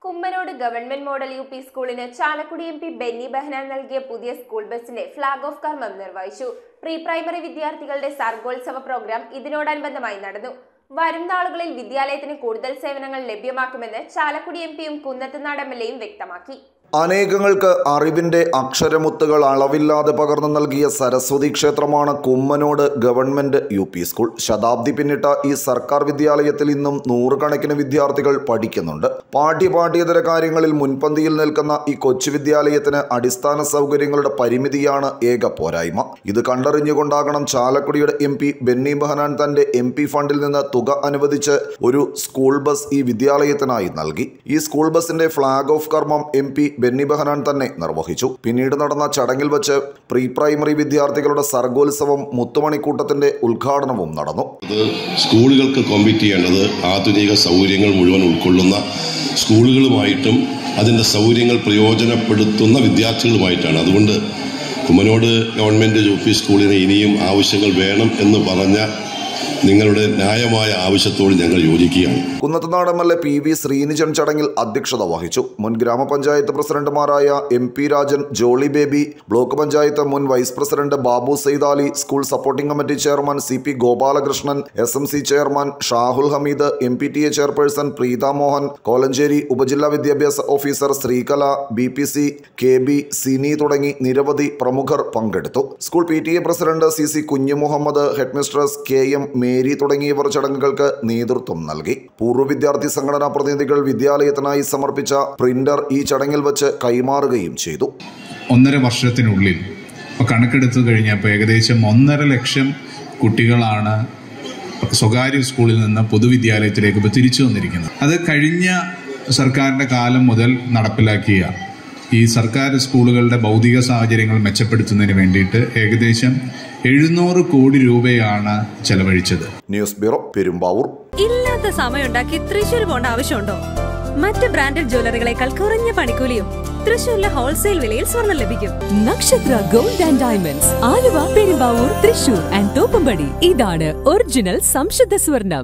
കുമ്മനോട് government model U P സ്കൂളിന് Chalakudy M P Benny Behanan നൽകിയ പുതിയ സ്കൂൾ ബസിന്റെ ഫ്ളാഗ് ഓഫ് കർമ്മം നിർവഹിച്ചു പ്രീ പ്രൈമറി വിദ്യാർത്ഥികളുടെ സർഗോത്സവ പ്രോഗ്രാം ഇതിനോടനുബന്ധമായി നടന്നു വരും നാളുകളിൽ വിദ്യാലയത്തിന് കൂടുതൽ സേവനങ്ങൾ ലഭ്യമാക്കുമെന്ന് ചാലക്കുടി എം പിയും കുന്നത്തുനാട് എം എൽ എയും വ്യക്തമാക്കി അനേകങ്ങൾക്ക് അറിവിന്റെ അക്ഷരമുത്തുകൾ അളവില്ലാതെ പകർന്നു നൽകിയ സരസ്വതി ക്ഷേത്രമാണ് Kummanode government U P school ശതാബ്ദി പിന്നിട്ട ഈ സർക്കാർ വിദ്യാലയത്തിൽ ഇന്നും നൂറുകണക്കിന് വിദ്യാർത്ഥികൾ പഠിക്കുന്നുണ്ട് പാഠ്യ പാഠ്യേതര കാര്യങ്ങളിൽ മുൻപന്തിയിൽ നിൽക്കുന്ന ഈ കൊച്ചു വിദ്യാലയത്തിന് അടിസ്ഥാന സൗകര്യങ്ങളുടെ പരിമിതിയാണ് ഏക പോരായ്മ ഇത് കണ്ടറിഞ്ഞുകൊണ്ടാകണം ചാലക്കുടിയുടെ എം പി ബെന്നി ബെഹനാൻ തന്റെ എം പി ഫണ്ടിൽ നിന്ന് തുക അനുവദിച്ച് ഒരു സ്കൂൾ ബസ് ഈ വിദ്യാലയത്തിനായി നൽകി ഈ സ്കൂൾ ബസിന്റെ ഫ്ളാഗ് ഓഫ് കർമ്മം എം പി ബെന്നി ബെഹനാൻ തന്നെ നിർവഹിച്ചു പിന്നീട് നടന്ന ചടങ്ങിൽ വെച്ച് പ്രീ പ്രൈമറി വിദ്യാർത്ഥികളുടെ സർഗോത്സവം മുത്തുമണിക്കൂട്ടത്തിന്റെ ഉദ്ഘാടനവും നടന്നു അത് സ്കൂളുകൾക്ക് കോമ്പീറ്റ് ചെയ്യേണ്ടത് ആധുനിക സൗകര്യങ്ങൾ മുഴുവൻ ഉൾക്കൊള്ളുന്ന സ്കൂളുകളുമായിട്ടും അതിൻ്റെ സൗകര്യങ്ങൾ പ്രയോജനപ്പെടുത്തുന്ന വിദ്യാർത്ഥികളുമായിട്ടാണ് അതുകൊണ്ട് കുമ്മനോട് ഗവൺമെൻറ് യു പി സ്കൂളിന് ഇനിയും ആവശ്യങ്ങൾ വേണം എന്ന് പറഞ്ഞ നിങ്ങളുടെ ന്യായമായ ആവശ്യത്തോട് ഞങ്ങൾ യോജിക്കുകയാണ് Kunnathunad M L A P V Sreenijin ചടങ്ങിൽ അധ്യക്ഷത വഹിച്ചു മുൻ ഗ്രാമപഞ്ചായത്ത് പ്രസിഡന്റുമാരായ M P Rajan Jolly Baby block panchayat മുൻ vice president Babu Seythali school supporting committee chairman C P Gopalakrishnan S M C chairman Shahul Hameed M P T A chairperson Preetha Mohan Kolenchery ഉപജില്ലാ വിദ്യാഭ്യാസ officer Sreekala B P C K B Sini തുടങ്ങി നിരവധി പ്രമുഖർ പങ്കെടുത്തു school P T A president C C Kunju Muhammed headmistress K M Mary തുടങ്ങിയവർ ചടങ്ങുകൾക്ക് നേതൃത്വം നൽകി പൂർവ്വ വിദ്യാർത്ഥി സംഘടനാ പ്രതിനിധികൾ വിദ്യാലയത്തിനായി സമർപ്പിച്ച പ്രിന്റർ ഈ ചടങ്ങിൽ വെച്ച് കൈമാറുകയും ചെയ്തു ഒന്നര വർഷത്തിനുള്ളിൽ ഇപ്പോൾ കണക്കെടുത്തു കഴിഞ്ഞപ്പോൾ ഏകദേശം ഒന്നര ലക്ഷം കുട്ടികളാണ് സ്വകാര്യ സ്കൂളിൽ നിന്ന് പൊതുവിദ്യാലയത്തിലേക്ക് ഇപ്പോൾ തിരിച്ചു വന്നിരിക്കുന്നത് അത് കഴിഞ്ഞ സർക്കാരിൻ്റെ കാലം മുതൽ നടപ്പിലാക്കിയ ഈ സർക്കാർ സ്കൂളുകളുടെ ഭൗതിക സാഹചര്യങ്ങൾ മെച്ചപ്പെടുത്തുന്നതിന് വേണ്ടിയിട്ട് ഏകദേശം എഴുന്നൂറ് കോടി രൂപയാണ് ചെലവഴിച്ചത് ന്യൂസ് ബ്യൂറോ പെരുമ്പാവൂർ ഇല്ലാത്ത സമയമുണ്ടാക്കി തൃശ്ശൂർ പോണ്ട ആവശ്യമുണ്ടോ മറ്റ് ബ്രാൻഡഡ് ജ്വല്ലറികളെക്കാൾ കുറഞ്ഞ പണിക്കൂലിയും തൃശ്ശൂരിലെ ഹോൾസെയിൽ വിലയിൽ സ്വർണം ലഭിക്കും Nakshatra gold and diamonds Aluva Perumbavoor Thrissur and Thoppumpady ഇതാണ് ഒറിജിനൽ സംശുദ്ധ സ്വർണം